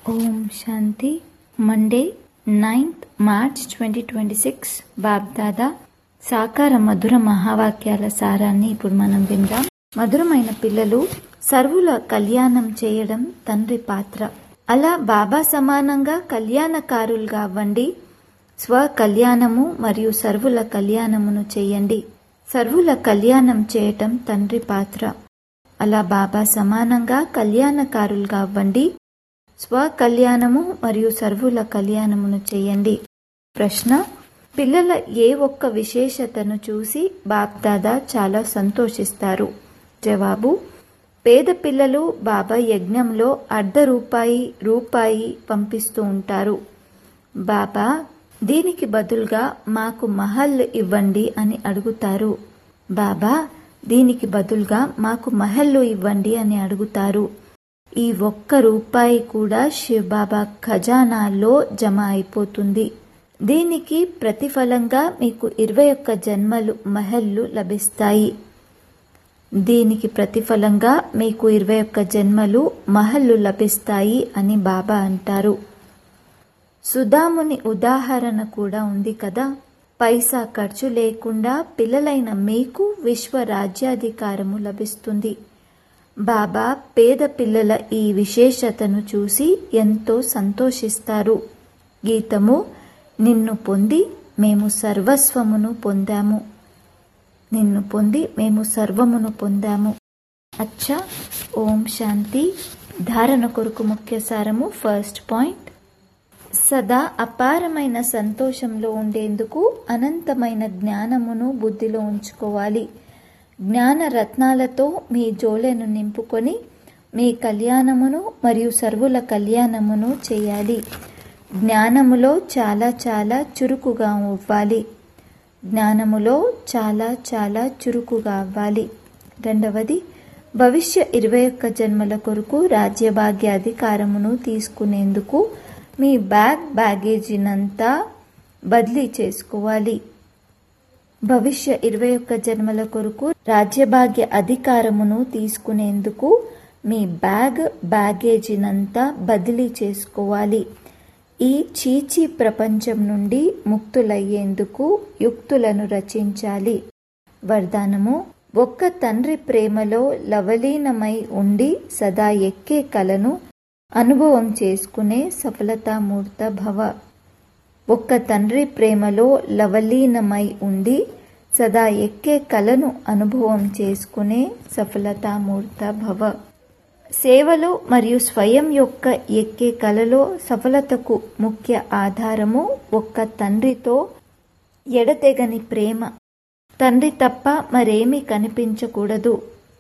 ఓం Shanti Monday ninth March twenty twenty six BapDada సాకార మధుర మహావాక్యాల సారాన్ని ఇప్పుడు మనం విందాం మధురమైన పిల్లలు సర్వుల కళ్యాణం చేయడం తండ్రి పాత్ర అలా బాబా సమానంగా కళ్యాణకారులుగా అవ్వండి స్వ కళ్యాణము మరియు సర్వుల కళ్యాణమును చేయండి సర్వుల కళ్యాణం చేయటం తండ్రి పాత్ర అలా బాబా సమానంగా కళ్యాణకారులుగా అవ్వండి స్వ కళ్యాణము మరియు సర్వుల కళ్యాణమును చేయండి ప్రశ్న పిల్లల ఏ ఒక్క విశేషతను చూసి బాప్దాదా చాలా సంతోషిస్తారు జవాబు పేద పిల్లలు బాబా యజ్ఞంలో అర్ధ రూపాయి రూపాయి పంపిస్తూ ఉంటారు బాబా దీనికి బదులుగా మాకు మహల్ ఇవ్వండి అని అడుగుతారు బాబా దీనికి బదులుగా మాకు మహల్లు ఇవ్వండి అని అడుగుతారు ఈ ఒక్క రూపాయి కూడా శివబాబా ఖజానాలో జమ అయిపోతుంది దీనికి ప్రతిఫలంగా మీకు ఇరవై ఒక్క జన్మలు మహల్లు లభిస్తాయి దీనికి ప్రతిఫలంగా మీకు ఇరవై ఒక్క జన్మలు మహల్లు లభిస్తాయి అని బాబా అంటారు సుధాముని ఉదాహరణ కూడా ఉంది కదా పైసా ఖర్చు లేకుండా పిల్లలైన మీకు విశ్వ రాజ్యాధికారము లభిస్తుంది బాబా పేద పిల్లల ఈ విశేషతను చూసి ఎంతో సంతోషిస్తారు గీతము నిన్ను పొంది మేము సర్వస్వమును పొందాము నిన్ను పొంది మేము సర్వమును పొందాము అచ్చా ఓం శాంతి ధారణ కొరకు ముఖ్య సారము ఫస్ట్ పాయింట్ సదా అపారమైన సంతోషంలో ఉండేందుకు అనంతమైన జ్ఞానమును బుద్ధిలో ఉంచుకోవాలి జ్ఞాన రత్నాలతో మీ జోలెను నింపుకొని మీ కళ్యాణమును మరియు సర్వుల కళ్యాణమును చేయాలి జ్ఞానములో చాలా చాలా చురుకుగా అవ్వాలి జ్ఞానములో చాలా చాలా చురుకుగా అవ్వాలి రెండవది భవిష్య ఇరవై ఒక్క జన్మల కొరకు రాజ్యభాగ్య అధికారమును తీసుకునేందుకు మీ బ్యాగ్ బ్యాగేజీనంతా బదిలీ చేసుకోవాలి భవిష్య ఇరవై ఒక్క జన్మల కొరకు రాజ్యభాగ్య అధికారమును తీసుకునేందుకు మీ బ్యాగ్ బ్యాగేజీనంతా బదిలీ చేసుకోవాలి ఈ చీచీ ప్రపంచం నుండి ముక్తులయ్యేందుకు యుక్తులను రచించాలి వరదానము ఒక్క తండ్రి ప్రేమలో లవలీనమై ఉండి సదా ఎక్కే కలను అనుభవం చేసుకునే సఫలతామూర్త భవ ఒక్క తండ్రి ప్రేమలో లవలీనమై ఉండి సదా ఎక్కే కలను అనుభవం చేసుకునే సఫలతామూర్త భవ సేవలో మరియు స్వయం యొక్క ఎక్కే కలలో సఫలతకు ముఖ్య ఆధారము ఒక్క తండ్రితో ఎడతెగని ప్రేమ తండ్రి తప్ప మరేమీ కనిపించకూడదు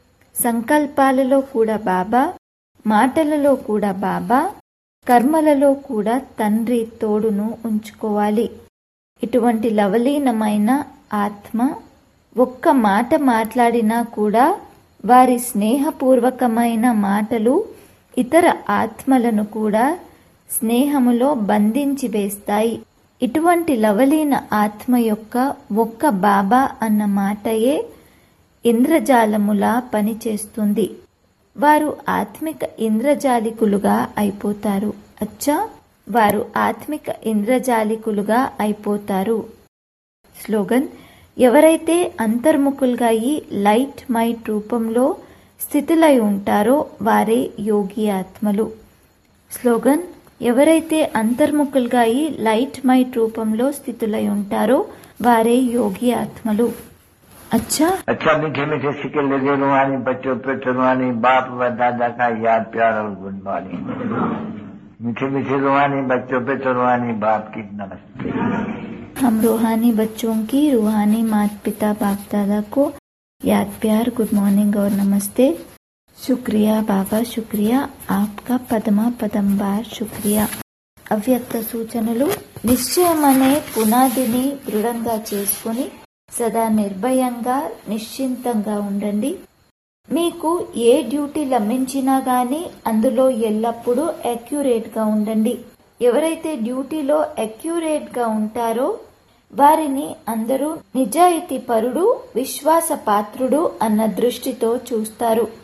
సంకల్పాలలో కూడా బాబా మాటలలో కూడా బాబా కర్మలలో కూడా తండ్రి తోడును ఉంచుకోవాలి ఇటువంటి లవలీనమైన ఆత్మ ఒక్క మాట మాట్లాడినా కూడా వారి స్నేహపూర్వకమైన మాటలు ఇతర ఆత్మలను కూడా స్నేహములో బంధించి వేస్తాయి ఇటువంటి లవలీన ఆత్మ యొక్క ఒక్క బాబా అన్న మాటయే ఇంద్రజాలములా పనిచేస్తుంది వారు ఆత్మిక ఇంద్రజాలికులుగా అయిపోతారు అచ్చా వారు ఆత్మిక ఇంద్రజాలికులుగా అయిపోతారు స్లోగన్ ఎవరైతే అంతర్ముఖులుగా ఈ లైట్ మైట్ రూపంలో స్థితులై ఉంటారో వారే యోగి ఆత్మలు స్లోగన్ ఎవరైతే అంతర్ముఖులుగా ఈ లైట్ మైట్ రూపంలో స్థితులై ఉంటారో వారే యోగి ఆత్మలు अच्छा अच्छा मीठे मीठे सिक्के लगे रुहानी बच्चों पे रुहानी बाप व दादा का याद प्यार और गुड मॉर्निंग मीठे मीठे रुहानी बच्चों पे रुहानी बाप की नमस्ते हम रूहानी बच्चों की रूहानी माता पिता बाप दादा को याद प्यार गुड मॉर्निंग और नमस्ते शुक्रिया बाबा शुक्रिया आपका పదమా పదం బార్ శుక్రియా అవ్యక్త సూచనలు నిశ్చయం అనే పునాదిని దృఢంగా చేసుకుని సదా నిర్భయంగా నిశ్చింతంగా ఉండండి మీకు ఏ డ్యూటీ లభించినా గానీ అందులో ఎల్లప్పుడూ అక్యురేట్ గా ఉండండి ఎవరైతే డ్యూటీలో అక్యురేట్ గా ఉంటారో వారిని అందరూ నిజాయితీ పరుడు విశ్వాస పాత్రుడు అన్న దృష్టితో చూస్తారు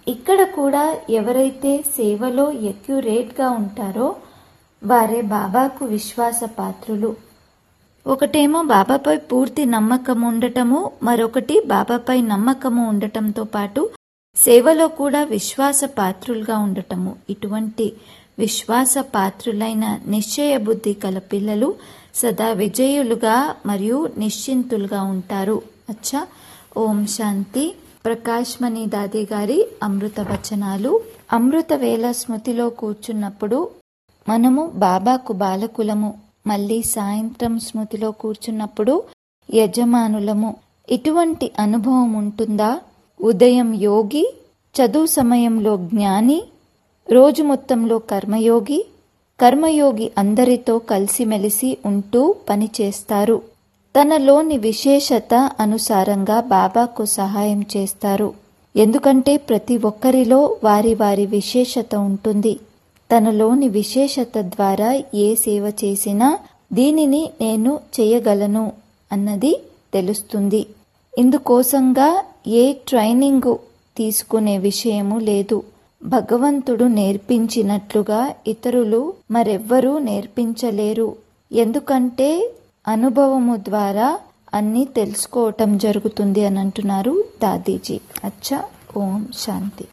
ఇక్కడ కూడా ఎవరైతే సేవలో ఎక్యురేట్గా ఉంటారో వారే బాబాకు విశ్వాస పాత్రులు ఒకటేమో బాబాపై పూర్తి నమ్మకం ఉండటము మరొకటి బాబాపై నమ్మకము ఉండటంతో పాటు సేవలో కూడా విశ్వాస పాత్రులుగా ఉండటము ఇటువంటి విశ్వాస పాత్రులైన నిశ్చయ బుద్ధి కల పిల్లలు సదా విజయులుగా మరియు నిశ్చింతులుగా ఉంటారు అచ్చా ఓం శాంతి ప్రకాష్ మణి దాది గారి అమృత వచనాలు అమృత వేళ స్మృతిలో కూర్చున్నప్పుడు మనము బాబాకు బాలకులము మళ్ళీ సాయంత్రం స్మృతిలో కూర్చున్నప్పుడు యజమానులము ఇటువంటి అనుభవం ఉంటుందా ఉదయం యోగి చదువు సమయంలో జ్ఞాని రోజు మొత్తంలో కర్మయోగి కర్మయోగి అందరితో కలిసిమెలిసి ఉంటూ పనిచేస్తారు తనలోని విశేషత అనుసారంగా బాబాకు సహాయం చేస్తారు ఎందుకంటే ప్రతి ఒక్కరిలో వారి వారి విశేషత ఉంటుంది తనలోని విశేషత ద్వారా ఏ సేవ చేసినా దీనిని నేను చేయగలను అన్నది తెలుస్తుంది ఇందుకోసంగా ఏ ట్రైనింగ్ తీసుకునే విషయము లేదు భగవంతుడు నేర్పించినట్లుగా ఇతరులు మరెవ్వరూ నేర్పించలేరు ఎందుకంటే అనుభవము ద్వారా అన్నీ తెలుసుకోవటం జరుగుతుంది అని అంటున్నారు దాదీజీ అచ్చా ఓం శాంతి